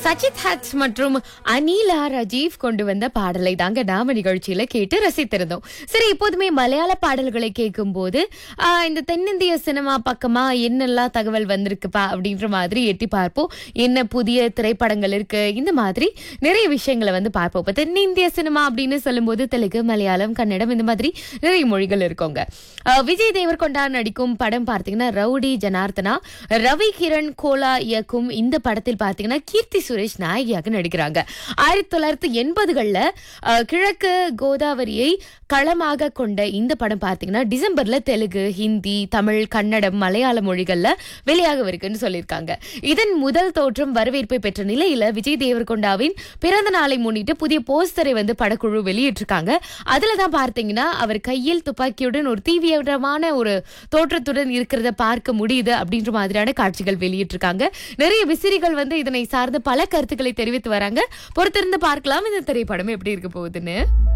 சச்சித் huts மற்றும் அனிலா ராஜீவ் கொண்டு வந்த பாடலை தாங்க நாம நிகழ்ச்சியில கேட்டு ரசித்திருந்தோம் சரி எப்போதுமே மலையாள பாடல்களை கேட்கும் போது ஆஹ், இந்த தென்னிந்திய சினிமா பக்கமா என்னெல்லாம் தகவல் வந்திருக்குப்பா அப்படின்ற மாதிரி எட்டி பார்ப்போம் என்ன புதிய திரைப்படங்கள் இருக்கு இந்த மாதிரி நிறைய விஷயங்களை வந்து பார்ப்போம் இப்ப தென்னிந்திய சினிமா அப்படின்னு சொல்லும்போது தெலுங்கு மலையாளம் கன்னடம் இந்த மாதிரி நிறைய மொழிகள் இருக்கோங்க ஆஹ், விஜய் தேவர்கொண்டா நடிக்கும் படம் பார்த்தீங்கன்னா ரவுடி ஜனார்த்தனா ரவி கிரண் கோலா இயக்கும் இந்த படத்தில் பார்த்தீங்கன்னா கீர்த்தி சுரேஷ் நாயகியாக நடிக்கிறாங்க ஆயிரத்தி தொள்ளாயிரத்தி எண்பதுகள்ல அஹ், கிழக்கு கோதாவரியை களமாக கொண்ட இந்த படம் பார்த்தீங்கன்னா டிசம்பர்ல தெலுங்கு ஹிந்தி தமிழ் கன்னடம் மலையாள மொழிகள்ல வெளியாகவிருக்குன்னு சொல்லியிருக்காங்க இதன் முதல் தோற்றம் வரவேற்பை பெற்ற நிலையில விஜய் தேவர்கொண்டாவின் பிறந்த நாளை முன்னிட்டு புதிய போஸ்டரை வந்து படக்குழு வெளியிட்டிருக்காங்க அதுல தான் பார்த்தீங்கன்னா அவர் கையில் துப்பாக்கியுடன் ஒரு தீவிரமான ஒரு தோற்றத்துடன் இருக்கிறத பார்க்க முடியுது அப்படின்ற மாதிரியான காட்சிகள் வெளியிட்டிருக்காங்க நிறைய விசிறிகள் வந்து இதனை சார்ந்த பல கருத்துக்களை தெரிவித்து வராங்க பொறுத்திருந்து பார்க்கலாம் இந்த திரைப்படம் எப்படி இருக்க போகுதுன்னு